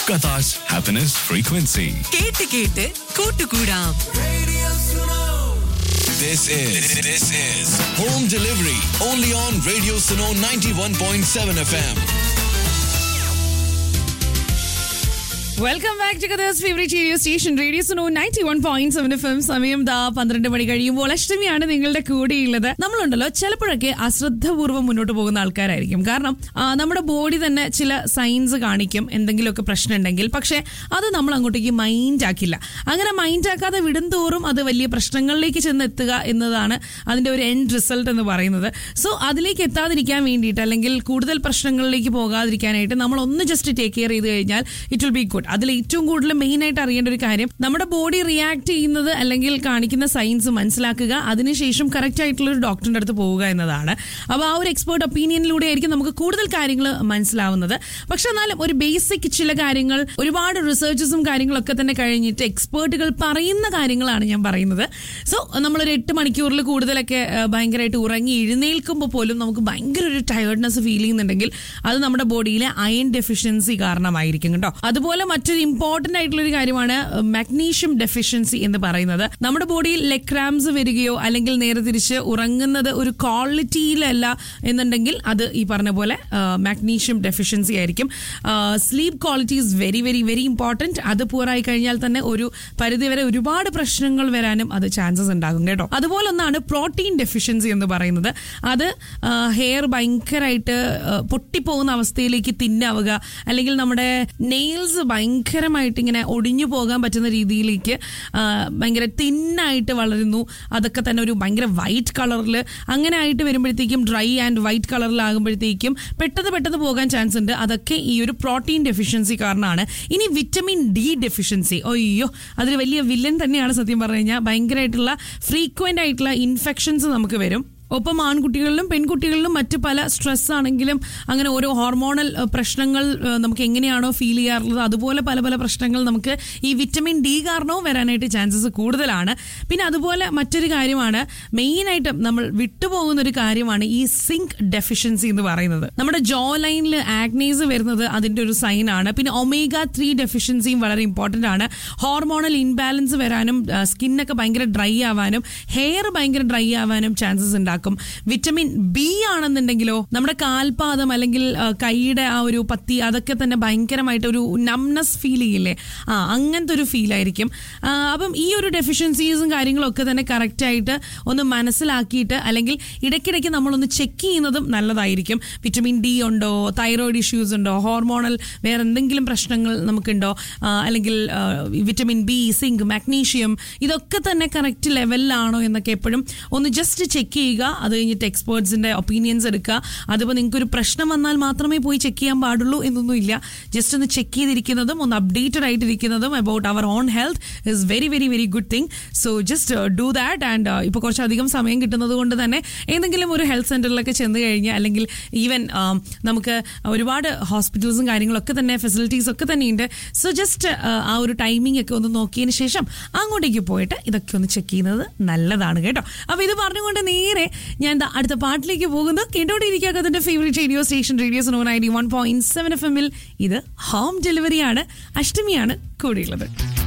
Qatar's happiness frequency. കേട്ട് കേട്ട് കൂട്ടുകൂടാം This is this is home delivery only on Radio Suno 91.7 FM. Welcome back to Qatar's favourite radio station radio Suno ninety one point seven F M സമയം ദാ പന്ത്രണ്ട് മണി കഴിയുമ്പോൾ അഷ്ടമിയാണ് നിങ്ങളുടെ കൂടെയുള്ളത് നമ്മളുണ്ടല്ലോ ചിലപ്പോഴൊക്കെ അശ്രദ്ധപൂർവ്വം മുന്നോട്ട് പോകുന്ന ആൾക്കാരായിരിക്കും കാരണം ആ, നമ്മുടെ ബോഡി തന്നെ ചില സൈൻസ് കാണിക്കും എന്തെങ്കിലുമൊക്കെ പ്രശ്നം ഉണ്ടെങ്കിൽ പക്ഷേ അത് നമ്മൾ അങ്ങോട്ടേക്ക് മൈൻഡ് ആക്കില്ല അങ്ങനെ മൈൻഡ് ആക്കാതെ വിടുന്തോറും അത് വലിയ പ്രശ്നങ്ങളിലേക്ക് ചെന്ന് എത്തുക എന്നതാണ് അതിന്റെ ഒരു എൻഡ് റിസൾട്ട് എന്ന് പറയുന്നത് സോ അതിലേക്ക് എത്താതിരിക്കാൻ വേണ്ടിയിട്ട് അല്ലെങ്കിൽ കൂടുതൽ പ്രശ്നങ്ങളിലേക്ക് പോകാതിരിക്കാനായിട്ട് നമ്മൾ ഒന്ന് ജസ്റ്റ് ടേക്ക് കെയർ ചെയ്ത് കഴിഞ്ഞാൽ ഇറ്റ് വിൽ ബി ഗുഡ് അതിൽ ഏറ്റവും കൂടുതൽ മെയിൻ ആയിട്ട് അറിയേണ്ട ഒരു കാര്യം നമ്മുടെ ബോഡി റിയാക്ട് ചെയ്യുന്നത് അല്ലെങ്കിൽ കാണിക്കുന്ന സയൻസ് മനസ്സിലാക്കുക അതിനുശേഷം കറക്റ്റ് ആയിട്ടുള്ള ഒരു ഡോക്ടറിന്റെ അടുത്ത് പോവുക എന്നതാണ് അപ്പോൾ ആ ഒരു എക്സ്പേർട്ട് ഒപ്പീനിയനിലൂടെ ആയിരിക്കും നമുക്ക് കൂടുതൽ കാര്യങ്ങൾ മനസ്സിലാവുന്നത് പക്ഷെ എന്നാലും ഒരു ബേസിക് ചില കാര്യങ്ങൾ ഒരുപാട് റിസർച്ചസും കാര്യങ്ങളൊക്കെ തന്നെ കഴിഞ്ഞിട്ട് എക്സ്പേർട്ടുകൾ പറയുന്ന കാര്യങ്ങളാണ് ഞാൻ പറയുന്നത് സോ നമ്മളൊരു എട്ട് മണിക്കൂറിൽ കൂടുതലൊക്കെ ആ, ഭയങ്കരമായിട്ട് ഉറങ്ങി എഴുന്നേൽക്കുമ്പോൾ പോലും നമുക്ക് ഭയങ്കര ഒരു ടയർഡ്നെസ് ഫീൽ ചെയ്യുന്നുണ്ടെങ്കിൽ അത് നമ്മുടെ ബോഡിയിലെ അയൺ ഡെഫിഷ്യൻസി കാരണമായിരിക്കും കേട്ടോ അതുപോലെ മറ്റൊരു ഇമ്പോർട്ടന്റ് ആയിട്ടുള്ള ഒരു കാര്യമാണ് മാഗ്നീഷ്യം ഡെഫിഷ്യൻസി എന്ന് പറയുന്നത് നമ്മുടെ ബോഡിയിൽ ലെക്രാംസ് വരികയോ അല്ലെങ്കിൽ നേരെ തിരിച്ച് ഉറങ്ങുന്നത് ഒരു ക്വാളിറ്റിയിലല്ല എന്നുണ്ടെങ്കിൽ അത് ഈ പറഞ്ഞ പോലെ മാഗ്നീഷ്യം ഡെഫിഷ്യൻസി ആയിരിക്കും sleep quality is very very very important അത് പൂറായി കഴിഞ്ഞാൽ തന്നെ ഒരു പരിധിവരെ ഒരുപാട് പ്രശ്നങ്ങൾ വരാനും അത് ചാൻസസ് ഉണ്ടാകും കേട്ടോ അതുപോലെ ഒന്നാണ് പ്രോട്ടീൻ ഡെഫിഷ്യൻസി എന്ന് പറയുന്നത് അത് ഹെയർ ഭയങ്കരമായിട്ട് ആ, പൊട്ടിപ്പോകുന്ന അവസ്ഥയിലേക്ക് തിന്നാവുക അല്ലെങ്കിൽ നമ്മുടെ നെയിൽസ് ഭയങ്കരമായിട്ട് ഇങ്ങനെ ഒടിഞ്ഞു പോകാൻ പറ്റുന്ന രീതിയിലേക്ക് ആ, ഭയങ്കര തിന്നായിട്ട് വളരുന്നു അതൊക്കെ തന്നെ ഒരു ഭയങ്കര വൈറ്റ് കളറിൽ അങ്ങനെ ആയിട്ട് വരുമ്പോഴത്തേക്കും ഡ്രൈ ആൻഡ് വൈറ്റ് കളറിലാകുമ്പോഴത്തേക്കും പെട്ടെന്ന് പെട്ടെന്ന് പോകാൻ ചാൻസ് ഉണ്ട് അതൊക്കെ ഈ ഒരു പ്രോട്ടീൻ ഡെഫിഷ്യൻസി കാരണമാണ് ഇനി വിറ്റമിൻ ഡി ഡെഫിഷ്യൻസി അയ്യോ അതിൽ വലിയ വില്ലൻ തന്നെയാണ് സത്യം പറഞ്ഞു കഴിഞ്ഞാൽ ഭയങ്കരമായിട്ടുള്ള ഫ്രീക്വന്റ് ആയിട്ടുള്ള ഇൻഫെക്ഷൻസ് നമുക്ക് വരും ഒപ്പം ആൺകുട്ടികളിലും പെൺകുട്ടികളിലും മറ്റ് പല സ്ട്രെസ് ആണെങ്കിലും അങ്ങനെ ഓരോ ഹോർമോണൽ ഏഹ്, പ്രശ്നങ്ങൾ ഏഹ്, നമുക്ക് എങ്ങനെയാണോ ഫീൽ ചെയ്യാറുള്ളത് അതുപോലെ പല പല പ്രശ്നങ്ങൾ നമുക്ക് ഈ വിറ്റമിൻ ഡി കാരണവും വരാനായിട്ട് ചാൻസസ് കൂടുതലാണ് പിന്നെ അതുപോലെ മറ്റൊരു കാര്യമാണ് മെയിനായിട്ടും നമ്മൾ വിട്ടുപോകുന്ന ഒരു കാര്യമാണ് ഈ സിങ്ക് ഡെഫിഷ്യൻസി എന്ന് പറയുന്നത് നമ്മുടെ ജോ ലൈനിൽ ആഗ്നേസ് വരുന്നത് അതിന്റെ ഒരു സൈൻ ആണ് പിന്നെ ഒമേഗ ത്രീ ഡെഫിഷ്യൻസിയും വളരെ ഇമ്പോർട്ടന്റ് ആണ് ഹോർമോണൽ ഇൻബാലൻസ് വരാനും സ്കിന്നൊക്കെ ഭയങ്കര ഡ്രൈ ആവാനും ഹെയർ ഭയങ്കര ഡ്രൈ ആവാനും ചാൻസസ് ഉണ്ടാക്കും വിറ്റമിൻ ബി ആണെന്നുണ്ടെങ്കിലോ നമ്മുടെ കാൽപാദം അല്ലെങ്കിൽ ആ, കൈയുടെ ആ ഒരു പത്തി അതൊക്കെ തന്നെ ഭയങ്കരമായിട്ട് ഒരു നംനെസ് ഫീൽ ചെയ്യില്ലേ ആ അങ്ങനത്തെ ഒരു ഫീൽ ആയിരിക്കും ആ, അപ്പം ഈ ഒരു ഡെഫിഷ്യൻസീസും കാര്യങ്ങളും ഒക്കെ തന്നെ കറക്റ്റ് ആയിട്ട് ഒന്ന് മനസ്സിലാക്കിയിട്ട് അല്ലെങ്കിൽ ഇടയ്ക്കിടയ്ക്ക് നമ്മളൊന്ന് ചെക്ക് ചെയ്യുന്നതും നല്ലതായിരിക്കും വിറ്റമിൻ ഡി ഉണ്ടോ തൈറോയിഡ് ഇഷ്യൂസ് ഉണ്ടോ ഹോർമോണൽ വേറെ എന്തെങ്കിലും പ്രശ്നങ്ങൾ നമുക്കുണ്ടോ ആ, അല്ലെങ്കിൽ ആ, വിറ്റമിൻ ബി സിങ്ക് മാഗ്നീഷ്യം ഇതൊക്കെ തന്നെ കറക്റ്റ് ലെവലിലാണോ എന്നൊക്കെ എപ്പോഴും ഒന്ന് ജസ്റ്റ് ചെക്ക് ചെയ്യുക അത് കഴിഞ്ഞിട്ട് എക്സ്പേർട്സിന്റെ ഒപ്പീനിയൻസ് എടുക്കുക അതിപ്പോൾ നിങ്ങൾക്ക് ഒരു പ്രശ്നം വന്നാൽ മാത്രമേ പോയി ചെക്ക് ചെയ്യാൻ പാടുള്ളൂ എന്നൊന്നുമില്ല ജസ്റ്റ് ഒന്ന് ചെക്ക് ചെയ്തിരിക്കുന്നതും ഒന്ന് അപ്ഡേറ്റഡ് ആയിട്ടിരിക്കുന്നതും about our own health is very very very good thing so just do that and ഇപ്പോൾ കുറച്ചധികം സമയം കിട്ടുന്നത് കൊണ്ട് തന്നെ ഏതെങ്കിലും ഒരു ഹെൽത്ത് സെന്ററിലൊക്കെ ചെന്ന് കഴിഞ്ഞാൽ അല്ലെങ്കിൽ ഈവൻ നമുക്ക് ഒരുപാട് ഹോസ്പിറ്റൽസും കാര്യങ്ങളൊക്കെ തന്നെ ഫെസിലിറ്റീസ് ഒക്കെ തന്നെയുണ്ട് സോ ജസ്റ്റ് ആ ഒരു ടൈമിംഗ് ഒക്കെ ഒന്ന് നോക്കിയതിന് ശേഷം അങ്ങോട്ടേക്ക് പോയിട്ട് ഇതൊക്കെ ഒന്ന് ചെക്ക് ചെയ്യുന്നത് നല്ലതാണ് കേട്ടോ അപ്പൊ ഇത് പറഞ്ഞുകൊണ്ട് നേരെ ഞാൻ ദാ അടുത്ത പാട്ടിലേക്ക് പോകുന്നു കേട്ടോണ്ടിരിക്കുക അതിന്റെ favourite radio station radio Suno ninety one point seven F എമ്മിൽ ഇത് ഹോം ഡെലിവറിയാണ് അഷ്ടമിയാണ് കൂടിയുള്ളത്